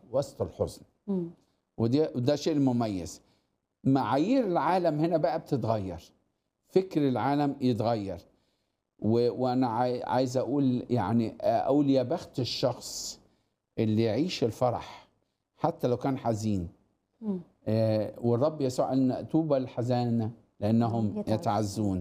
وسط الحزن مم. ودي وده شيء مميز معايير العالم هنا بقى بتتغير فكر العالم يتغير و... وانا عاي... عايز اقول يعني اقول يا بخت الشخص اللي يعيش الفرح حتى لو كان حزين مم. آه، والرب يسوع ان طوبى الحزانه لانهم يتعزون. يتعزون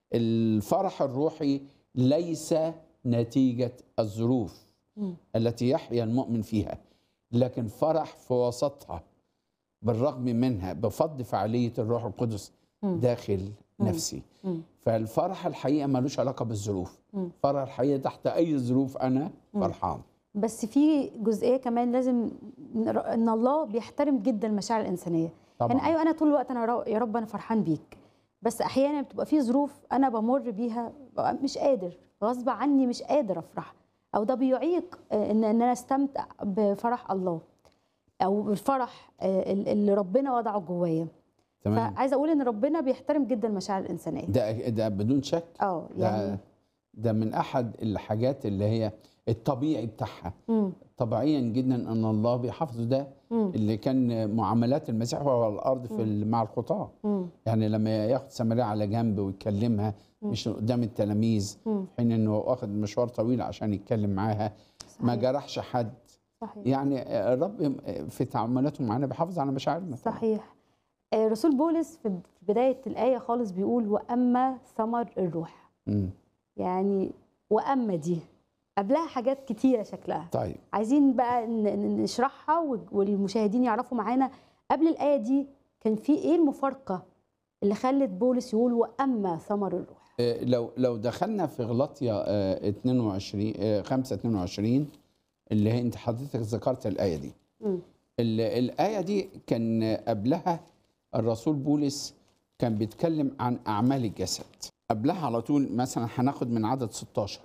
الفرح الروحي ليس نتيجه الظروف مم. التي يحيا المؤمن فيها لكن فرح في وسطها بالرغم منها بفضل فعاليه الروح القدس مم. داخل نفسي مم. فالفرح الحقيقه ملوش علاقه بالظروف مم. فرح الحقيقه تحت اي ظروف انا فرحان بس في جزئيه كمان لازم نر- ان الله بيحترم جدا المشاعر الانسانيه طبعا يعني ايوه انا طول الوقت انا را- يا رب انا فرحان بيك بس احيانا بتبقى في ظروف انا بمر بيها ببقى مش قادر غصب عني مش قادر افرح او ده بيعيق آه، ان ان انا استمتع بفرح الله او بالفرح آه، ال- اللي ربنا وضعه جوايا تمام فعايزه اقول ان ربنا بيحترم جدا المشاعر الانسانيه ده ده بدون شك اه ده يعني ده من احد الحاجات اللي هي الطبيعي بتاعها مم. طبيعيا جدا ان الله بيحافظ ده مم. اللي كان معاملات المسيح وهو على الارض في ال- مع الخطاه مم. يعني لما ياخد سامريه على جنب ويكلمها مش قدام التلاميذ مم. في حين انه واخد مشوار طويل عشان يتكلم معاها ما صحيح. جرحش حد صحيح يعني الرب في تعاملاته معانا بيحافظ على مشاعرنا صحيح آه، رسول بولس في بداية الآية خالص بيقول وأما ثمر الروح مم. يعني وأما دي قبلها حاجات كتيرة شكلها طيب عايزين بقى ن- ن- نشرحها وال- والمشاهدين يعرفوا معانا قبل الآية دي كان في إيه المفارقة اللي خلت بولس يقول وأما ثمر الروح آه، لو لو دخلنا في غلطية آه، 22 آه، 5 22 اللي هي انت حضرتك ذكرت الآية دي مم. ال- الآية دي كان قبلها الرسول بولس كان بيتكلم عن أعمال الجسد قبلها على طول مثلا هناخد من عدد 16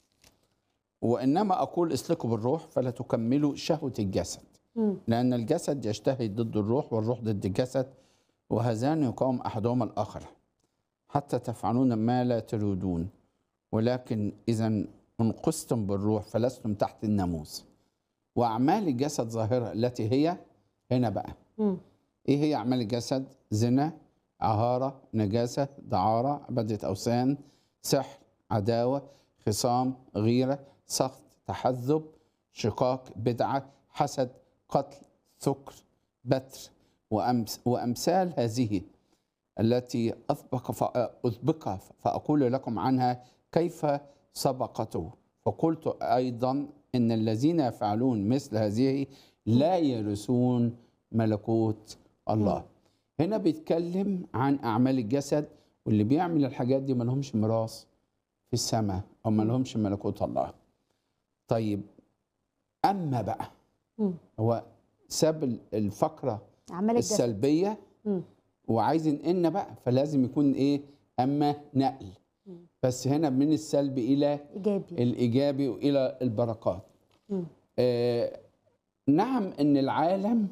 وإنما أقول اسلكوا بالروح فلا تكملوا شهوة الجسد مم. لأن الجسد يجتهد ضد الروح والروح ضد الجسد وهذان يقاوم أحدهما الآخر حتى تفعلون ما لا تريدون ولكن إذا انقذتم بالروح فلستم تحت الناموس وأعمال الجسد ظاهرة التي هي هنا بقى مم. إيه هي أعمال الجسد؟ زنا عهارة نجاسة دعارة عبادة أوثان سحر عداوة خصام غيرة سخط تحذب شقاق بدعة حسد قتل سكر بتر وأمس وأمثال هذه التي أسبق فأسبق فأقول لكم عنها كيف سبقته فقلت أيضا إن الذين يفعلون مثل هذه لا يرثون ملكوت الله هنا بيتكلم عن أعمال الجسد واللي بيعمل الحاجات دي ما لهمش ميراث في السماء أو ما لهمش ملكوت الله طيب أما بقى مم. هو ساب ال- الفقرة أعمال الجسد السلبية مم. وعايز ينقلنا بقى فلازم يكون ايه اما نقل مم. بس هنا من السلب الى إيجابي الايجابي والى البركات مم. آه نعم ان العالم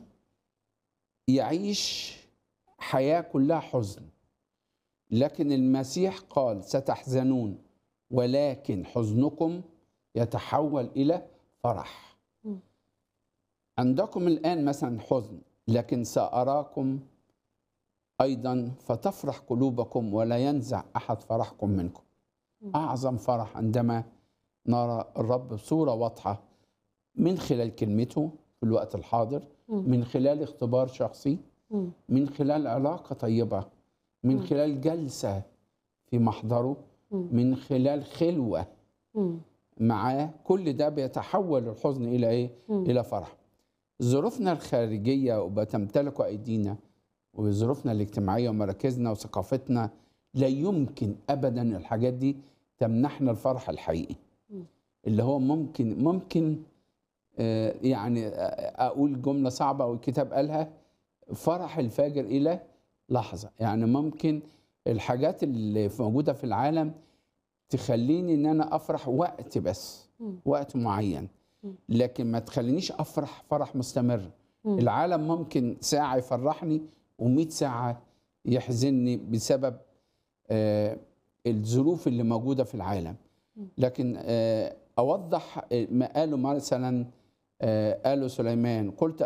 يعيش حياه كلها حزن لكن المسيح قال ستحزنون ولكن حزنكم يتحول الى فرح مم. عندكم الان مثلا حزن لكن ساراكم ايضا فتفرح قلوبكم ولا ينزع احد فرحكم منكم اعظم فرح عندما نرى الرب بصوره واضحه من خلال كلمته في الوقت الحاضر مم. من خلال اختبار شخصي مم. من خلال علاقه طيبه من خلال جلسه في محضره مم. من خلال خلوه مم. معاه كل ده بيتحول الحزن الى ايه مم. الى فرح ظروفنا الخارجيه وبتمتلك ايدينا وظروفنا الاجتماعيه ومراكزنا وثقافتنا لا يمكن ابدا الحاجات دي تمنحنا الفرح الحقيقي مم. اللي هو ممكن ممكن آه، يعني آه، اقول جمله صعبه او الكتاب قالها فرح الفاجر الى لحظه يعني ممكن الحاجات اللي موجوده في العالم تخليني ان انا افرح وقت بس مم. وقت معين مم. لكن ما تخلينيش افرح فرح مستمر مم. العالم ممكن ساعه يفرحني و100 ساعه يحزنني بسبب آه، الظروف اللي موجوده في العالم مم. لكن آه، اوضح ما قاله مثلا آه، آل سليمان قلت